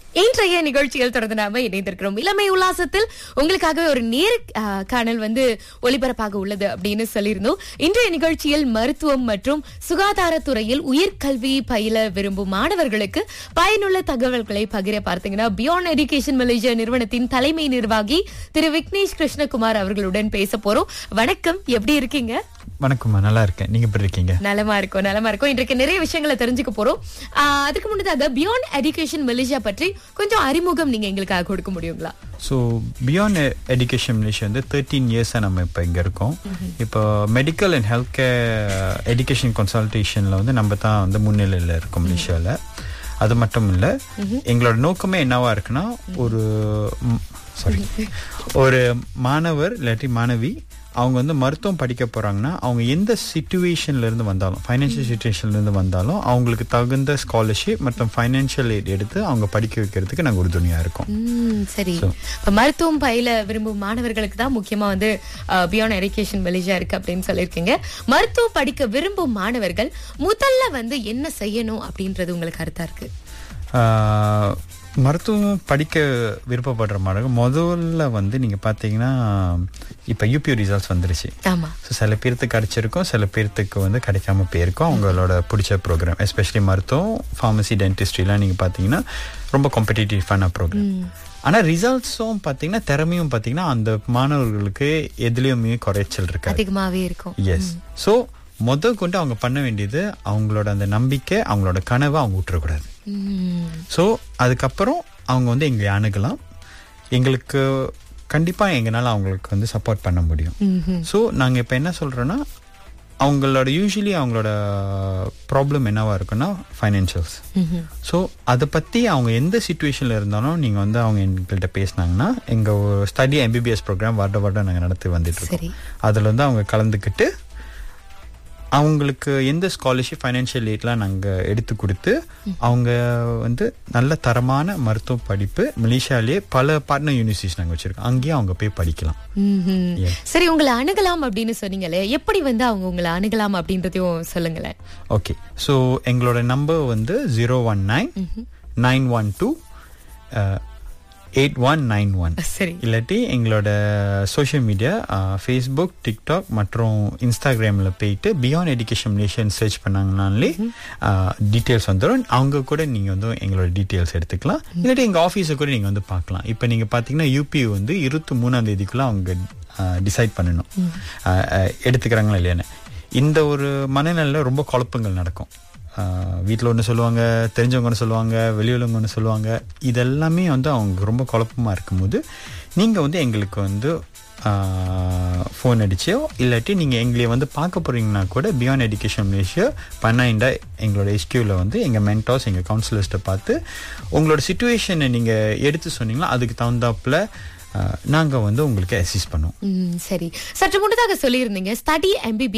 இன்றைய நிகழ்ச்சியில் தொடர்ந்து நாம இணைந்திருக்கிறோம் இளமை உல்லாசத்தில் உங்களுக்காகவே ஒரு நேர் ஆ, காணல் வந்து ஒளிபரப்பாக உள்ளது அப்படின்னு சொல்லியிருந்தோம் இன்றைய நிகழ்ச்சியில் மருத்துவம் மற்றும் சுகாதாரத்துறையில் உயர்கல்வி பயில விரும்பும் மாணவர்களுக்கு பயனுள்ள தகவல்களை பகிர பார்த்தீங்கன்னா பியாண்ட் எஜுகேஷன் மலேசியா நிறுவனத்தின் தலைமை நிர்வாகி திரு விக்னேஷ் கிருஷ்ணகுமார் அவர்களுடன் பேச போறோம் வணக்கம் எப்படி இருக்கீங்க வணக்கம்மா நல்லா இருக்கேன் நீங்க எப்படி இருக்கீங்க நலமா இருக்கும் நலமா இருக்கும் இன்றைக்கு நிறைய விஷயங்களை தெரிஞ்சுக்க போறோம் ஆஹ் அதுக்கு முன்னதாக பியாண்ட் எஜுகேஷன் மலேசியா பற்றி கொஞ்சம் அறிமுகம் நீங்க எங்களுக்காக கொடுக்க முடியுங்களா ஸோ பியாண்ட் எஜுகேஷன் மலேசியா வந்து தேர்ட்டீன் இயர்ஸாக நம்ம இப்போ இங்கே இருக்கோம் இப்போ medical and health care education கன்சல்டேஷனில் வந்து நம்ம தான் வந்து முன்னிலையில் இருக்கோம் மலேசியாவில் அது மட்டும் இல்லை எங்களோட நோக்கமே என்னவா இருக்குன்னா ஒரு சாரி ஒரு மாணவர் இல்லாட்டி மாணவி அவங்க வந்து மருத்துவம் படிக்க போறாங்கன்னா அவங்க எந்த சுச்சுவேஷன்ல இருந்து வந்தாலும் ஃபைனான்சியல் சுச்சுவேஷன்ல இருந்து வந்தாலும் அவங்களுக்கு தகுந்த ஸ்காலர்ஷிப் மற்றும் ஃபைனான்சியல் எய்ட் எடுத்து அவங்க படிக்க வைக்கிறதுக்கு நாங்கள் உறுதுணையா இருக்கோம் ம், சரி இப்ப மருத்துவம் பயில விரும்பும் மாணவர்களுக்கு தான் முக்கியமா வந்து பியாண்ட் எஜுகேஷன் மலேசியா இருக்கு அப்படின்னு சொல்லியிருக்கீங்க மருத்துவம் படிக்க விரும்பும் மாணவர்கள் முதல்ல வந்து என்ன செய்யணும் அப்படின்றது உங்களுக்கு கருத்தா இருக்கு ஆஹ், மருத்துவம் படிக்க விருப்பப்படுற மாணவர்கள் முதல்ல வந்து நீங்க பாத்தீங்கன்னா இப்ப யூபியூ ரிசல்ட்ஸ் வந்துருச்சு ஆமா ஸோ சில பேர்த்துக்கு கிடைச்சிருக்கும் சில பேர்த்துக்கு வந்து கிடைக்காம போயிருக்கும் அவங்களோட பிடிச்ச ப்ரோக்ராம் எஸ்பெஷலி மருத்துவம் ஃபார்மசி டென்டிஸ்ட்ரிலாம் நீங்கள் பார்த்தீங்கன்னா ரொம்ப காம்படிட்டிவான ப்ரோக்ராம் ஆனால் ரிசல்ட்ஸும் பார்த்தீங்கன்னா திறமையும் பார்த்தீங்கன்னா அந்த மாணவர்களுக்கு எதுலேயுமே குறைச்சல் இருக்காது அதிகமாவே இருக்கும் எஸ் ஸோ முத கொண்டு அவங்க பண்ண வேண்டியது அவங்களோட அந்த நம்பிக்கை அவங்களோட கனவை அவங்க விட்டுறக்கூடாது ம், ஸோ அதுக்கப்புறம் அவங்க வந்து எங்களை அணுகலாம் எங்களுக்கு கண்டிப்பாக எங்களால் அவங்களுக்கு வந்து சப்போர்ட் பண்ண முடியும் ம்ஹும். ஸோ நாங்கள் இப்போ என்ன சொல்கிறோன்னா அவங்களோட யூஸ்வலி அவங்களோட ப்ராப்ளம் என்னவா இருக்குன்னா ஃபைனான்ஷியல்ஸ் ம்ஹும். ஸோ அதை பற்றி அவங்க எந்த சுச்சுவேஷனில் இருந்தாலும் நீங்கள் வந்து அவங்க எங்கள்கிட்ட பேசினாங்கன்னா எங்கள் ஸ்டடி எம்பிபிஎஸ் ப்ரோக்ராம் வருட வருடம் நாங்கள் நடத்தி வந்துட்டு இருக்கோம் சரி அதில் வந்து அவங்க கலந்துக்கிட்டு அவங்களுக்கு எந்த ஸ்காலர்ஷிப் ஃபைனான்ஷியல் எய்ட்லாம் நாங்கள் எடுத்து கொடுத்து அவங்க வந்து நல்ல தரமான மருத்துவ படிப்பு மலேசியாலேயே பல பார்ட்னர் யூனிவர்சிட்டிஸ் நாங்கள் வச்சுருக்கோம் அங்கேயும் அவங்க போய் படிக்கலாம் ம்ஹும். Yes. சரி உங்களை அணுகலாம் அப்படின்னு சொன்னீங்களே எப்படி வந்து அவங்க உங்களை அணுகலாம் அப்படின்றதையும் சொல்லுங்களேன் ஓகே ஸோ எங்களோட நம்பர் வந்து zero one nine nine one two eight one nine one சரி இல்லாட்டி எங்களோட சோஷியல் மீடியா ஃபேஸ்புக் டிக்டாக் மற்றும் இன்ஸ்டாகிராமில் போயிட்டு பியாண்ட் எஜுகேஷன் மலேசியன் சர்ச் பண்ணாங்கனாலே டீட்டெயில்ஸ் வந்துடும் அவங்க கூட நீங்கள் வந்து எங்களோட டீட்டெயில்ஸ் எடுத்துக்கலாம் இல்லாட்டி எங்கள் ஆஃபீஸை கூட நீங்கள் வந்து பார்க்கலாம் இப்போ நீங்கள் பார்த்தீங்கன்னா யூபி வந்து இருபத்தி மூணாம் தேதிக்குள்ளே அவங்க டிசைட் பண்ணணும் அஹ், அஹ், எடுத்துக்கிறாங்களா இல்லையான்னு இந்த ஒரு மனநிலையில் ரொம்ப குழப்பங்கள் நடக்கும் வீட்டில் ஒன்று சொல்லுவாங்க தெரிஞ்சவங்க ஒன்று சொல்லுவாங்க வெளியுள்ளவங்க ஒன்று சொல்லுவாங்க இதெல்லாமே வந்து அவங்க ரொம்ப குழப்பமாக இருக்கும்போது நீங்கள் வந்து எங்களுக்கு வந்து ஃபோன் அடிச்சோ இல்லாட்டி நீங்கள் எங்களை வந்து பார்க்க போகிறீங்கன்னா கூட பியாண்ட் எஜுகேஷன் மலேசியா பன்னாயிண்டா எங்களோட எஸ்கியூவில் வந்து எங்கள் மென்டாஸ் எங்கள் கவுன்சிலர்ஸ்ட்டை பார்த்து உங்களோட சுச்சுவேஷனை நீங்கள் எடுத்து சொன்னீங்களா அதுக்கு தகுந்தாப்புல நாங்கள் வந்து உங்களுக்கு அசிஸ்ட் பண்ணுவோம் ம், சரி சற்று முன்னதாக சொல்லியிருந்தீங்க ஸ்டடி எம்பிபி